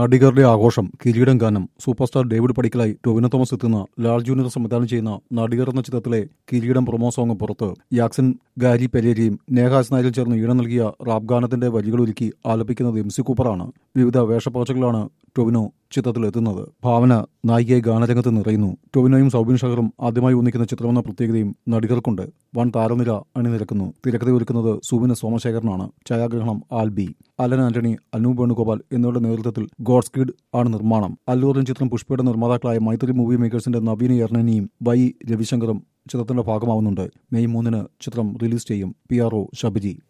നടികരുടെ ആഘോഷം കിരീടം ഗാനം സൂപ്പർ സ്റ്റാർ ഡേവിഡ് പടിക്കലായി ടൊവിനോ തോമസ് എത്തുന്ന ലാൽ ജൂനിയർ സംവിധാനം ചെയ്യുന്ന നടികർ എന്ന ചിത്രത്തിലെ കിരീടം പ്രൊമോ സോങ് പുറത്ത് യാക്സൻ ഗാരി പെരേരിയും നേഹാസ് നായരും ചേർന്ന് ഈണം നൽകിയ റാപ്പ് ഗാനത്തിന്റെ വരികളൊരുക്കി ആലപിക്കുന്നത് എം സി കൂപ്പറാണ് വിവിധ വേഷപ്പകർച്ചകളാണ് ടൊവിനോ ചിത്രത്തിൽ എത്തുന്നത് ഭാവന നായികയായി ഗാനരംഗത്ത് നിറയുന്നു ടൊവിനോയും സൗബിൻ ഷഹറും ആദ്യമായി ഒന്നിക്കുന്ന ചിത്രമെന്ന പ്രത്യേകതയും നടികർക്കുണ്ട് വൻ താരനിര അണിനിരക്കുന്നു തിരക്കഥ ഒരുക്കുന്നത് സുവിന സോമശേഖരനാണ് ഛായാഗ്രഹണം ആൽബി അലൻ ആന്റണി അനൂപ് വേണുഗോപാൽ എന്നിവരുടെ നേതൃത്വത്തിൽ ഗോഡ്സ് കിഡ് ആണ് നിർമ്മാണം അല്ലൂറിൻ ചിത്രം പുഷ്പയുടെ നിർമ്മാതാക്കളായ മൈത്രി മൂവി മേക്കേഴ്സിന്റെ നവീന എർണനിയും വൈ രവിശങ്കറും ചിത്രത്തിന്റെ ഭാഗമാവുന്നുണ്ട് മെയ് മൂന്നിന് ചിത്രം റിലീസ് ചെയ്യും പി ആർ ഒ ശബരി